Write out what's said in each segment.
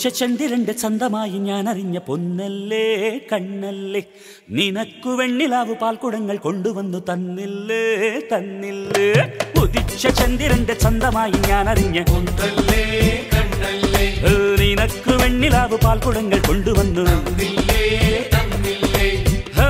ഉദിച്ച ചന്ദ്രന്റെ ചന്തമായി ഞാൻ അറിഞ്ഞ പൊന്നല്ലേ കണ്ണല്ലേ നിനക്കു വെണ്ണിലാവ് പാൽക്കുടങ്ങൾ കൊണ്ടുവന്നു തന്നില്ലേ തന്നില്ലേ ഉദിച്ച ചന്ദ്രന്റെ ചന്തമായി ഞാൻ അറിഞ്ഞ പൊന്നല്ലേ കണ്ണല്ലേ ഏ, നിനക്ക് വെണ്ണിലാവ് പാൽക്കുടങ്ങൾ കൊണ്ടുവന്നു തന്നില്ലേ തന്നില്ലേ ഹേ,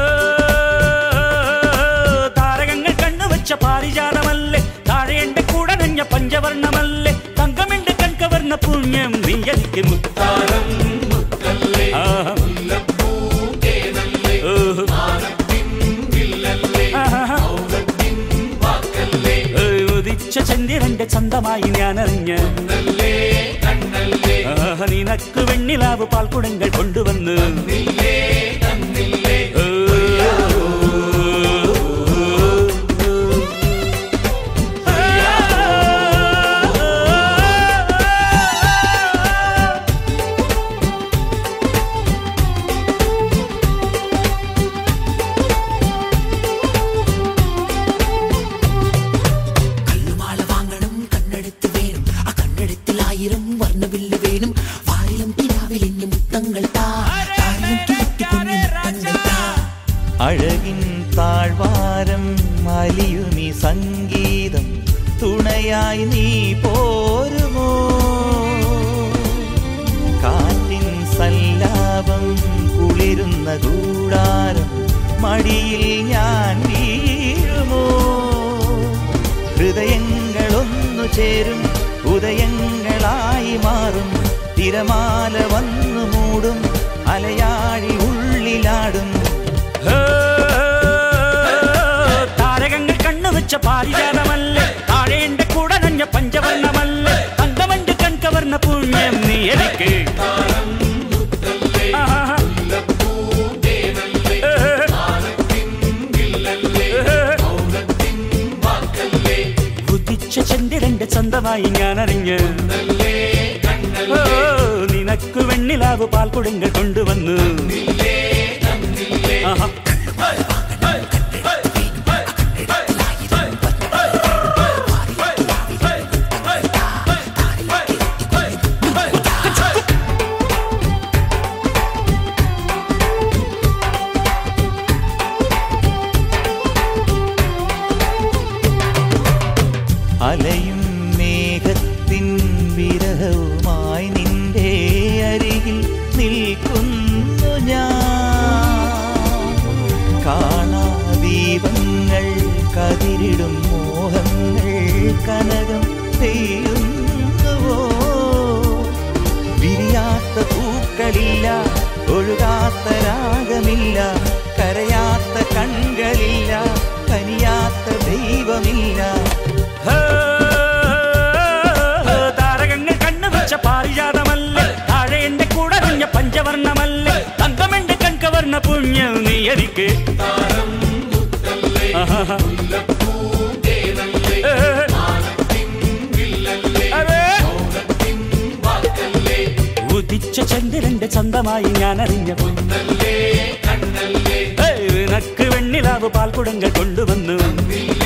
താരകങ്ങൾ കണ്ണുവച്ച പാരിജാതമല്ലേ താഴെ എന്റെ കൂടെ നഞ്ഞ പഞ്ചവർണ്ണമല്ലേ തങ്കമെന്റെ കൺകവർണ്ണ പുണ്യം നീ എനിക്ക് മുത്താരം മുത്തല്ലേ ആഹാ. മുല്ലപ്പൂ തേനല്ലേ ഓഹ്. മാനത്തിൻ വില്ലല്ലേ ആഹാ. മൗനത്തിൻ വാക്കല്ലേ ഏ, ഉദിച്ച ചന്ദ്രന്റെ ചന്തമായി ഞാൻ അറിഞ്ഞ പൊന്നല്ലേ കണ്ണല്ലേ ആഹാ, നിനക്ക് വെണ്ണിലാവ് പാൽക്കുടങ്ങൾ കൊണ്ടുവന്ന് തന്നില്ലേ തന്നില്ലേ ഏ, കല്ലുമാല വാങ്ങണം കണ്ണെടുത്ത് വേണം ആ കണ്ണെടുത്തിൽ ആയിരം വർണ്ണവില്ല് വേണം വാരിലും പിരാവിലിഞ്ഞ് മുത്തങ്ങൾ താ താരിലും കിഴത്തി കുഞ്ഞു മുത്തങ്ങൾ താ അഴകിൻ താഴ്വാരം അലിയുമി സംഗീതം തുണയായി നീ പോരുമോ കാറ്റിൻ സല്ലാപം കുളിരുന്ന കൂടാരം മടിയിൽ ഞാൻ വീഴുമോ ഹൃദയങ്ങളൊന്നു ചേരും ഉദയങ്ങളായി മാറും തിരമാല വന്നു മൂടും അലയാഴി ഉള്ളിലാടും ഹേ, താരകങ്ങൾ കണ്ണുവെച്ച പാരിജാതമല്ലേ താഴെ എന്റെ കൂടെ നഞ്ഞ പഞ്ചവർണ്ണമല്ലേ തങ്കമന്റെ കൺകവർണ്ണ പുണ്യം നീ എനിക്ക് താരം മുത്തല്ലേ ആഹാ. മുല്ലപ്പൂ തേനല്ലേ ഏ, മാനത്തിൻ വില്ലല്ലേ ഏ, മൗനത്തിൻ വാക്കല്ലേ ഉദിച്ച ചന്ദ്രന്റെ ചന്തമായി ഞാൻ അറിഞ്ഞ് പൊന്നല്ലേ ഓ, കണ്ണല്ലേ നിനക്ക് വെണ്ണിലാവ് പാൽക്കുടങ്ങൾ കൊണ്ടുവന്നു തന്നില്ലേ തന്നില്ലേ ആഹാ. അലയും മേഘത്തിൻ വിരഹവുമായി നിന്റെ അരികിൽ നിൽക്കുന്നു ഞാൻ കാണാ ദീപങ്ങൾ കതിരിടും മോഹങ്ങൾ കനകം പെയ്യുന്നുവോ വിരിയാത്ത പൂക്കളില്ല ഒഴുകാത്ത രാഗമില്ല കരയാത്ത കൺകളില്ല കനിയാത്ത ദൈവമില്ല ഹേ, താരകങ്ങൾ കണ്ണുവെച്ച പാരിജാതമല്ലേ താഴെ എന്റെ കൂടെ നഞ്ഞ പഞ്ചവർണ്ണമല്ലേ തങ്കമെന്റെ കൺകവർണ്ണ പുണ്യം നീ എനിക്ക് താരം മുത്തല്ലേ ആഹാ. മുല്ലപ്പൂ തേനല്ലേ ഏ, മാനത്തിൻ വില്ലല്ലേ അതെ. മൗനത്തിൻ വാക്കല്ലേ ഉദിച്ച ചന്ദ്രന്റെ ചന്തമായി ഞാൻ അറിഞ്ഞ പൊന്നല്ലേ കണ്ണല്ലേ നക്ക് വെണ്ണിലാവ് പാൽക്കുടങ്ങൾ കൊണ്ടുവന്നു തന്നില്ലേ